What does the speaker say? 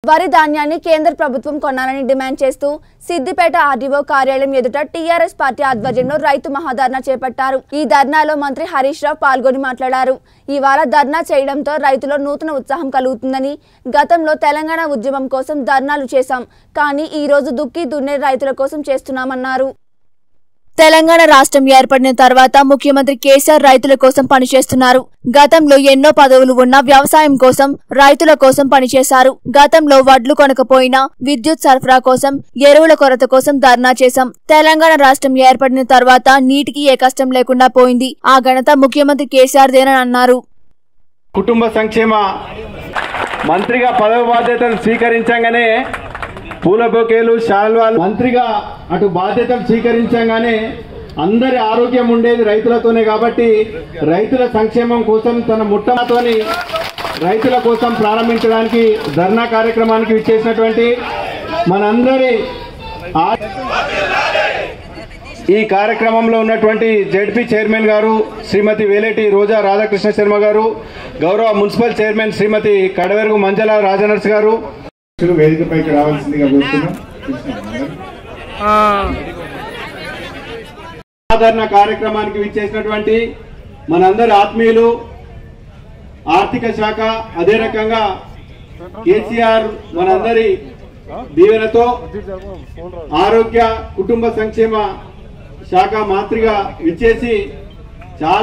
వరి ధాన్యాన్ని కేంద్ర ప్రభుత్వం కొనాలని డిమాండ్ చేస్తూ సిద్దిపేట ఆర్డీఓ కార్యాలయం ఎదుట టీఆర్ఎస్ పార్టీ ఆధ్వర్యంలో రైతు మహాధర్నా చేపట్టారు ఈ ధర్నాలో మంత్రి హరీష్ రావు పాల్గొని మాట్లాడారు ఇవాళ ధర్నా చేయడంతో రైతులో నూతన ఉత్సాహం కలుగుతుందని గతంలో తెలంగాణ ఉద్యమం కోసం ధర్నాలు చేశాం కానీ ఈ రోజు దుక్కి దున్నే రైతుల కోసం చేస్తున్నామన్నారు తెలంగాణ రాష్ట్రం ఏర్పడిన తర్వాత ముఖ్యమంత్రి కేసీఆర్ రైతుల కోసం పనిచేస్తున్నారు గతంలో ఎన్నో పదవులు ఉన్న వ్యవసాయం కోసం రైతుల కోసం పనిచేశారు గతంలో వడ్లు కొనకపోయినా విద్యుత్ సరఫరా కోసం ఎరువుల కొరత కోసం ధర్నా చేశాం తెలంగాణ రాష్ట్రం ఏర్పడిన తర్వాత నీటికి ఏ కష్టం లేకుండా పోయింది ఆ ఘనత ముఖ్యమంత్రి కేసీఆర్దేనని అన్నారు కుటుంబ సంక్షేమ మంత్రిగా పదవి బాధ్యతలు స్వీకరించగానే పూల బొకేలు శాల్వాలు మంత్రిగా అటు బాధ్యతలు స్వీకరించగానే అందరి ఆరోగ్యం ఉండేది రైతులతోనే కాబట్టి రైతుల సంక్షేమం కోసం తన ముట్టతోని రైతుల కోసం ప్రారంభించడానికి ధర్నా కార్యక్రమానికి విచ్చేసినటువంటి మనందరి ఆ- ఈ కార్యక్రమంలో ఉన్నటువంటి జెడ్పీ చైర్మన్ గారు శ్రీమతి వేలేటి రోజా రాధాకృష్ణ శర్మ గారు గౌరవ మున్సిపల్ చైర్మన్ శ్రీమతి కడవెరుగు మంజల రాజనర్స్ గారు అధ్యక్షులు వేదికపైకి రావాల్సిందిగా కోరుతున్నాం సాధారణ కార్యక్రమానికి విచ్చేసినటువంటి మనందరి ఆత్మీయులు ఆర్థిక శాఖ అదే రకంగా కేసీఆర్ మనందరి దీవెనతో ఆరోగ్య కుటుంబ సంక్షేమ శాఖ మంత్రిగా విచ్చేసి